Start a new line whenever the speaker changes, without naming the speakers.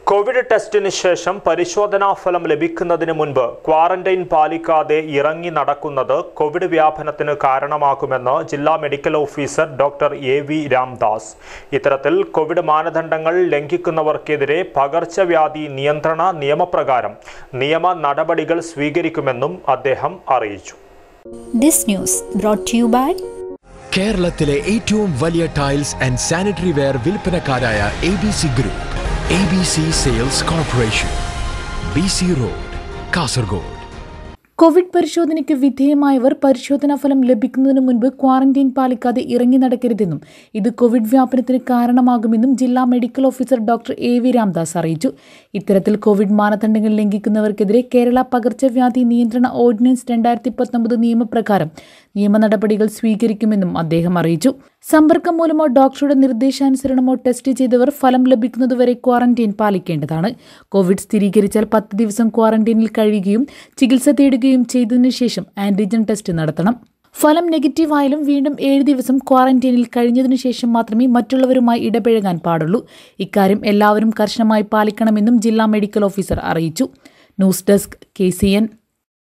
Covid ടെസ്റ്റിന് ശേഷം പരിശോധനാ ഫലം ലഭിക്കുന്നതിന് മുൻപ് ക്വാറന്റൈൻ പാലിക്കാതെ ഇറങ്ങി നടക്കുന്നത് കോവിഡ് വ്യാപനത്തിന് കാരണമാകുമെന്ന് ജില്ലാ medical officer doctor A V Ramdas ഇത്തരത്തിൽ കോവിഡ് മാനദണ്ഡങ്ങൾ ലംഘിക്കുന്നവർക്കെതിരെ പകർച്ചവ്യാധി നിയന്ത്രണ നിയമപ്രകാരം നിയമ നടപടികൾ സ്വീകരിക്കുമെന്നും അദ്ദേഹം അറിയിച്ചു
This news brought to you by
കേരളത്തിലെ ഏറ്റവും വലിയ ടൈൽസ് ആൻഡ് സാനിറ്ററി വെയർ വിൽപ്പനക്കാരായ A B C group A B C sales corporation B C road Kasaragod
covid പരിശോധനയ്ക്ക് വിധേയമായവർ പരിശോധനാ ഫലം ലഭിക്കുന്നതിന് മുൻപ് ക്വാറന്റൈൻ പാലിക്കാതെ ഇറങ്ങി നടക്കരുതെന്നും ഇത് കോവിഡ് വ്യാപനത്തിന് കാരണമാകുമെന്നും ജില്ലാ medical officer doctor A V Ramdas അറിയിച്ചു ഇത്തരത്തിൽ കോവിഡ് മാനദണ്ഡങ്ങൾ ലംഘിക്കുന്നവർക്കെതിരെ കേരള പകർച്ചവ്യാധി നിയന്ത്രണ ഓർഡിനൻസ് രണ്ടായിരത്തി പത്തൊമ്പത് നിയമപ്രകാരം നിയമ നടപടികൾ സ്വീകരിക്കുമെന്നും അദ്ദേഹം അറിയിച്ചു സമ്പർക്കം മൂലമോ ഡോക്ടറുടെ നിർദ്ദേശാനുസരണമോ ടെസ്റ്റ് ചെയ്തവർ ഫലം ലഭിക്കുന്നതുവരെ ക്വാറന്റൈൻ പാലിക്കേണ്ടതാണ് കോവിഡ് സ്ഥിരീകരിച്ചാൽ പത്ത് ദിവസം ക്വാറന്റൈനിൽ കഴിയുകയും ചികിത്സ തേടുകയും ചെയ്തതിനു ശേഷം ആന്റിജൻ ടെസ്റ്റ് നടത്തണം ഫലം നെഗറ്റീവ് ആയാലും വീണ്ടും ഏഴ് ദിവസം ക്വാറന്റൈനിൽ കഴിഞ്ഞതിനു ശേഷം മാത്രമേ മറ്റുള്ളവരുമായി ഇടപഴകാൻ പാടുള്ളൂ ഇക്കാര്യം എല്ലാവരും കർശനമായി പാലിക്കണമെന്നും ജില്ലാ മെഡിക്കൽ ഓഫീസർ അറിയിച്ചു ന്യൂസ് ഡെസ്ക് കെ